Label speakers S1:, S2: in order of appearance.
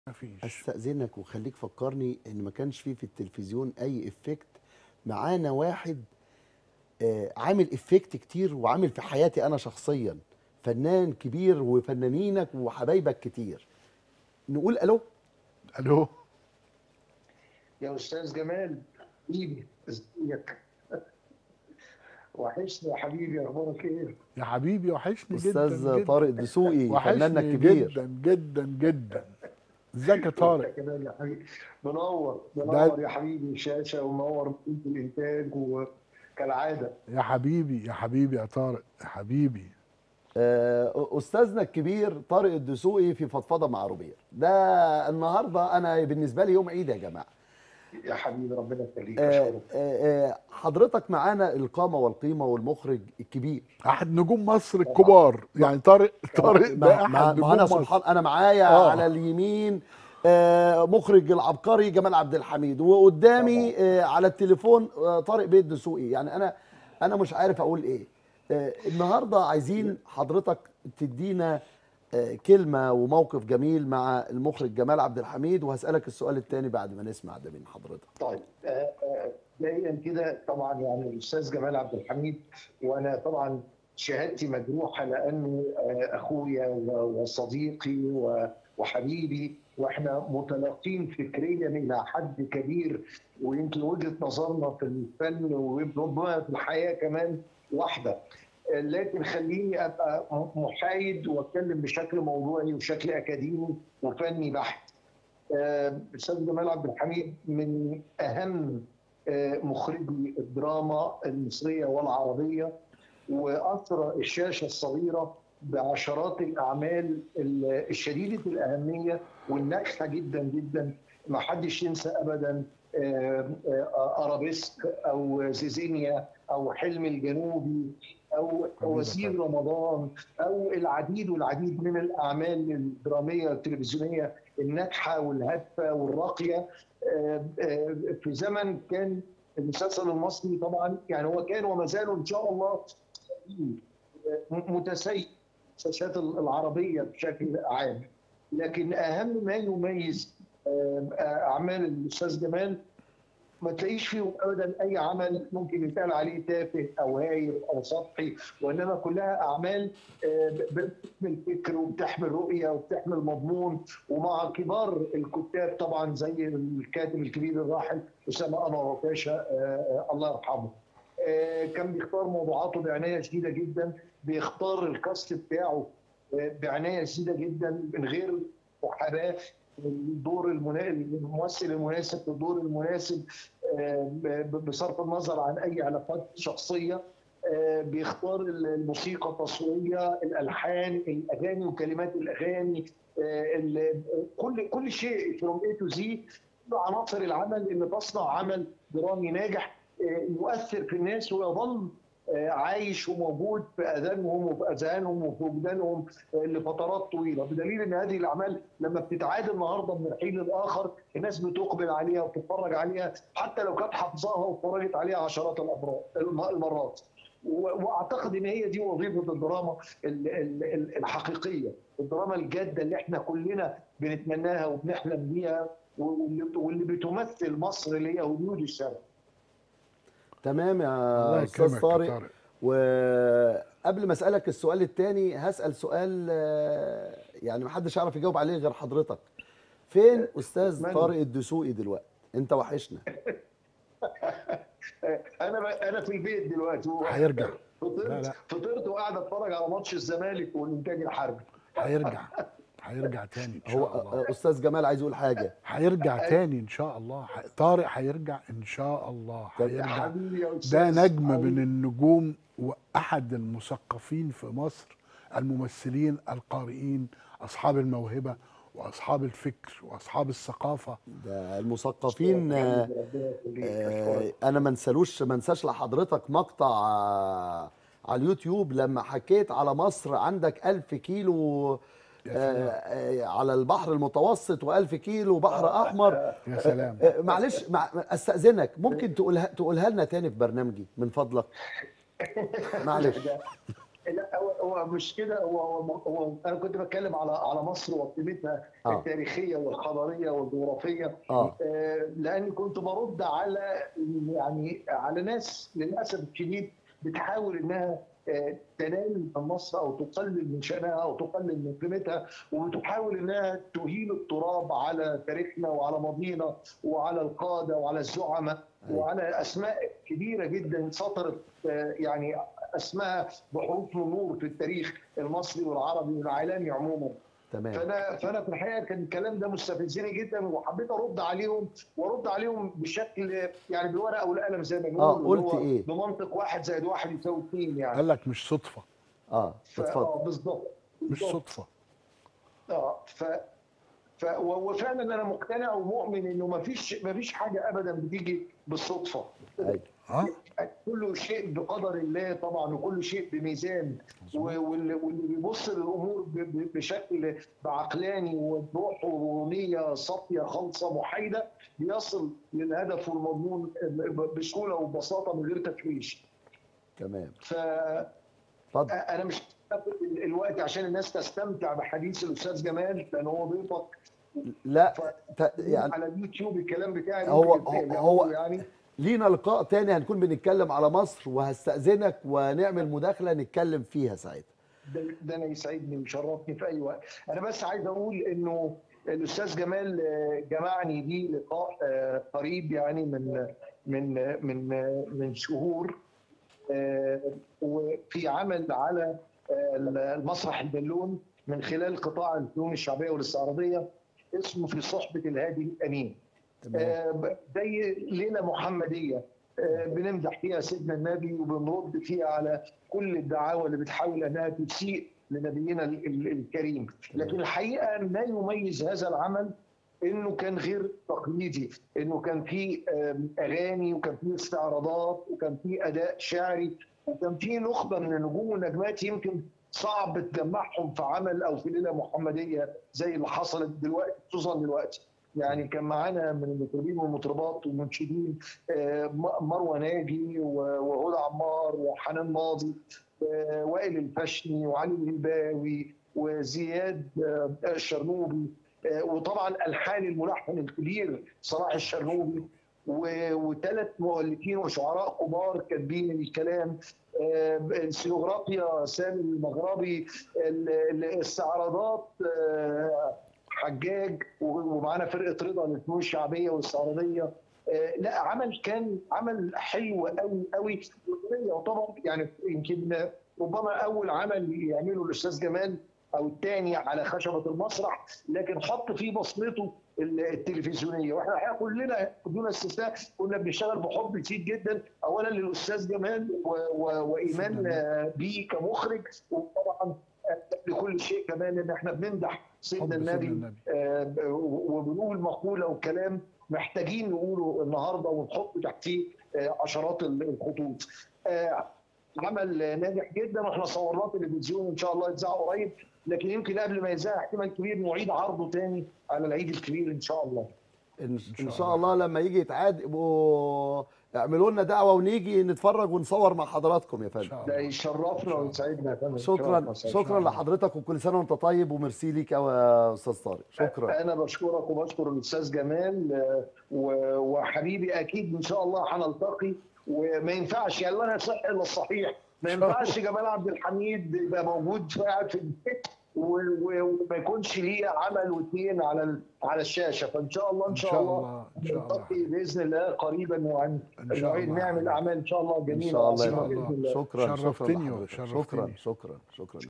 S1: مفيش
S2: استاذنك وخليك فكرني ان ما كانش فيه في التلفزيون اي افكت معانا واحد آه، عامل افكت كتير وعامل في حياتي انا شخصيا فنان كبير وفنانينك وحبايبك كتير نقول الو
S1: الو
S3: يا استاذ جمال حبيبي ازيك وحشني يا حبيبي اخبارك ايه
S1: يا حبيبي وحشني جدا
S2: استاذ
S1: جدا.
S2: طارق دسوقي فناننا
S1: وحشني
S2: الكبير
S1: جدا جدا جدا ازيك يا طارق
S3: انت كمان يا حبيبي منور
S1: ده-
S3: منور يا حبيبي الشاشه ومنور بيت الانتاج وكالعاده
S1: يا حبيبي يا حبيبي يا طارق يا حبيبي
S2: آه، استاذنا الكبير طارق الدسوقي في فضفضه مع روبير ده النهارده انا بالنسبه لي يوم عيد يا جماعه
S3: يا حبيبي ربنا يخليك
S2: آه،
S3: اشكرك
S2: آه، آه، حضرتك معانا القامه والقيمه والمخرج الكبير
S1: احد نجوم مصر الكبار يعني طارق طارق ده
S2: مع-
S1: احد
S2: مع-
S1: نجوم
S2: معانا
S1: مصر
S2: سبحان انا معايا
S1: آه.
S2: على اليمين آه، مخرج العبقري جمال عبد الحميد وقدامي آه، على التليفون آه، طارق بيت دسوقي يعني انا انا مش عارف اقول ايه آه، النهارده عايزين حضرتك تدينا آه، كلمه وموقف جميل مع المخرج جمال عبد الحميد وهسالك السؤال الثاني بعد ما نسمع ده من حضرتك
S3: طيب آه، آه، بدايا كده طبعا يعني الاستاذ جمال عبد الحميد وانا طبعا شهادتي مجروحه لانه آه، اخويا و- وصديقي و- وحبيبي واحنا متلاقين فكريا الى حد كبير ويمكن وجهه نظرنا في الفن وربما في الحياه كمان واحده آه، لكن خليني ابقى محايد واتكلم بشكل موضوعي وشكل اكاديمي وفني بحت. آه، الاستاذ جمال عبد الحميد من اهم آه، مخرجي الدراما المصريه والعربيه واثرى الشاشه الصغيره بعشرات الاعمال ال- الشديده الاهميه والناجحه جدا جدا ما حدش ينسى ابدا آه، آه، ارابيسك او زيزينيا او حلم الجنوبي او وزير رمضان او العديد والعديد من الاعمال الدراميه التلفزيونيه الناجحه والهادفه والراقيه آه، آه، في زمن كان المسلسل المصري طبعا يعني هو كان وما زال ان شاء الله متسيد الشاشات العربيه بشكل عام لكن اهم ما يميز آه، اعمال الاستاذ جمال ما تلاقيش فيه ابدا اي عمل ممكن يتقال عليه تافه او هايف او سطحي وانما كلها اعمال آه، بتحمل فكر وبتحمل رؤيه وبتحمل مضمون ومع كبار الكتاب طبعا زي الكاتب الكبير الراحل اسامه انور عكاشه آه، آه، الله يرحمه. آه، كان بيختار موضوعاته بعنايه شديده جدا بيختار الكاست بتاعه آه، بعنايه شديده جدا من غير محاباه الدور المنا... الممثل المناسب في الدور المناسب آه، ب- بصرف النظر عن اي علاقات شخصيه آه، بيختار الموسيقى التصويريه الالحان الاغاني وكلمات الاغاني آه، ال- كل كل شيء فروم اي تو زي عناصر العمل اللي تصنع عمل درامي ناجح آه، يؤثر في الناس ويظل آه، عايش وموجود في اذانهم وفي اذهانهم وفي وجدانهم آه، لفترات طويله بدليل ان هذه الاعمال لما بتتعاد النهارده من الحين للاخر الناس بتقبل عليها وتتفرج عليها حتى لو كانت حافظاها واتفرجت عليها عشرات الأمرات- الم- المرات و- واعتقد ان هي دي وظيفه الدراما ال- ال- ال- الحقيقيه الدراما الجاده اللي احنا كلنا بنتمناها وبنحلم بيها واللي واللي بتمثل مصر اللي هي هوليود الشرق
S2: تمام
S1: الله
S2: يا استاذ
S1: يكرمك يا
S2: طارق
S1: طارق
S2: وقبل ما اسالك السؤال الثاني هسال سؤال آه، يعني محدش يعرف يجاوب عليه غير حضرتك فين استاذ
S3: أتمنى.
S2: طارق الدسوقي دلوقتي انت وحشنا
S3: انا ب- انا في البيت دلوقتي
S1: هيرجع لا،
S3: فطرت
S1: لا.
S3: فطرت وقاعد اتفرج على ماتش الزمالك والانتاج الحربي
S1: هيرجع هيرجع تاني ان
S2: هو
S1: شاء الله
S2: آه، استاذ جمال عايز يقول حاجه
S1: هيرجع تاني ان شاء الله ح- طارق هيرجع ان شاء الله هيرجع
S3: حبيبي يا
S1: ده
S3: أستاذ.
S1: نجم من
S3: حبيبي.
S1: النجوم واحد المثقفين في مصر الممثلين القارئين اصحاب الموهبه واصحاب الفكر واصحاب الثقافه
S2: ده المثقفين آه،
S3: ربنا يخليك.
S2: آه،
S3: أشكرك.
S2: انا ما انسالوش ما انساش لحضرتك مقطع آه، على اليوتيوب لما حكيت على مصر عندك ألف كيلو
S1: يا
S2: آه،
S1: سلام
S2: آه، على البحر المتوسط و1000 كيلو بحر احمر
S1: يا سلام
S2: آه، معلش مع استاذنك ممكن تقولها تقولها لنا تاني في برنامجي من فضلك معلش
S3: ده لا هو هو مش كده هو هو, هو انا كنت بتكلم على على مصر وقيمتها
S2: آه.
S3: التاريخيه والحضاريه والجغرافيه
S2: اه
S3: آه، لاني كنت برد على يعني على ناس للاسف الشديد بتحاول انها آه، تنال من مصر او تقلل من شانها او تقلل من قيمتها وتحاول انها تهيل التراب على تاريخنا وعلى ماضينا وعلى القاده وعلى الزعماء
S2: أيوة.
S3: وعلى اسماء كبيره جدا سطرت آه، يعني اسماء بحروف من نور في التاريخ المصري والعربي والعالمي عموما
S2: تمام
S3: فانا فانا في الحقيقه كان الكلام ده مستفزني جدا وحبيت ارد عليهم وارد عليهم بشكل يعني بالورقه والقلم زي ما بيقولوا
S2: قلت
S3: اللي هو
S2: إيه؟
S3: بمنطق واحد زائد واحد يساوي اثنين يعني
S1: قال لك مش صدفه
S2: اه
S3: ف-
S2: اتفضل
S3: آه، بالظبط
S1: مش
S3: بالظبط.
S1: صدفه
S3: اه ف ف و- وفعلا انا مقتنع ومؤمن انه ما فيش ما فيش حاجه ابدا بتيجي بالصدفه
S2: ايوه
S1: ها
S3: كل شيء بقدر الله طبعا وكل شيء بميزان و- واللي واللي بيبص للامور ب- ب- بشكل بعقلاني وبروح ونيه صافيه خالصه محايده بيصل للهدف والمضمون بسهوله وببساطه من غير تشويش
S2: تمام
S3: فانا
S2: اتفضل
S3: مش هاخد ال- الوقت عشان الناس تستمتع بحديث الاستاذ جمال لان هو ضيفك
S2: لا
S3: ف-
S2: ت- يعني
S3: على اليوتيوب الكلام بتاعي
S2: هو-
S3: ممكن
S2: هو-
S3: ترجعوا
S2: هو-
S3: له يعني
S2: لينا لقاء تاني هنكون بنتكلم على مصر وهستأذنك ونعمل مداخلة نتكلم فيها ساعتها
S3: ده, ده انا يسعدني ويشرفني في اي وقت انا بس عايز اقول انه الاستاذ جمال آه، جمعني بيه لقاء آه، قريب يعني من من من من شهور آه، وفي عمل على آه، المسرح البالون من خلال قطاع الفنون الشعبيه والاستعراضيه اسمه في صحبه الهادي الامين
S2: تمام
S3: آه، زي ليله محمديه آه، بنمدح فيها سيدنا النبي وبنرد فيها على كل الدعاوى اللي بتحاول انها تسيء لنبينا ال- ال- الكريم لكن الحقيقه ما يميز هذا العمل انه كان غير تقليدي انه كان فيه آم، اغاني وكان فيه استعراضات وكان فيه اداء شعري وكان فيه نخبه من النجوم والنجمات يمكن صعب تجمعهم في عمل او في ليله محمديه زي اللي حصلت دلوقتي خصوصا دلوقتي يعني كان معانا من المطربين والمطربات والمنشدين آه، م- مروه ناجي و- وهدى عمار وحنان ماضي آه، وائل الفشني وعلي الهلباوي وزياد آه، الشرنوبي آه، وطبعا الحان الملحن الكبير صلاح الشرنوبي وثلاث مؤلفين وشعراء كبار كاتبين الكلام آه، السينوغرافيا سامي المغربي ال- ال- الاستعراضات آه، حجاج ومعانا فرقه رضا للفنون الشعبيه والاستعراضيه آه، لا عمل كان عمل حلو قوي قوي وطبعا يعني يمكن ربما اول عمل يعمله الاستاذ جمال او الثاني على خشبه المسرح لكن حط فيه بصمته التلفزيونيه واحنا الحقيقه كلنا بدون استثناء كنا بنشتغل بحب شديد جدا اولا للاستاذ جمال و- و- وايمان آه، بيه كمخرج وطبعا آه، لكل شيء كمان ان احنا بنمدح سيدنا
S1: حب سيدنا
S3: النبي
S1: النبي
S3: آه، وبنقول مقوله وكلام محتاجين نقوله النهارده ونحط تحتيه آه، عشرات الخطوط. آه، عمل ناجح جدا واحنا صورناه تلفزيون ان شاء الله يتذاع قريب لكن يمكن قبل ما يتذاع احتمال كبير نعيد عرضه تاني على العيد الكبير ان شاء الله.
S2: ان
S1: شاء
S2: إن شاء الله لما يجي يتعاد يبقوا اعملوا لنا دعوة ونيجي نتفرج ونصور مع حضراتكم يا
S1: ان
S2: فندم
S1: شاء
S3: ده
S1: الله
S3: يشرفنا ويسعدنا يا فندم.
S2: شكرا
S3: شرف وسعادة.
S2: شكرا لحضرتك وكل سنة وانت طيب وميرسي ليك يا استاذ طارق شكرا
S3: انا بشكرك وبشكر الاستاذ جمال آه، و- وحبيبي اكيد ان شاء الله هنلتقي وما ينفعش يعني لا يصح الا الصحيح ما ينفعش جمال عبد الحميد يبقى موجود قاعد في البيت و- و- وما يكونش ليه عمل واثنين على ال- على الشاشه فان شاء الله ان شاء الله
S1: ان شاء الله
S3: نلتقي باذن الله قريبا وعن
S1: إن شاء الله.
S3: نعمل اعمال ان شاء الله
S2: ان
S3: جميله
S2: شاء الله يا
S3: وعظيمة
S2: فندم
S3: بإذن الله.
S2: شكرا شكرا
S1: شرفتني
S2: لحضرتك. شكرا
S1: وشرفتني.
S2: شكرا شكرا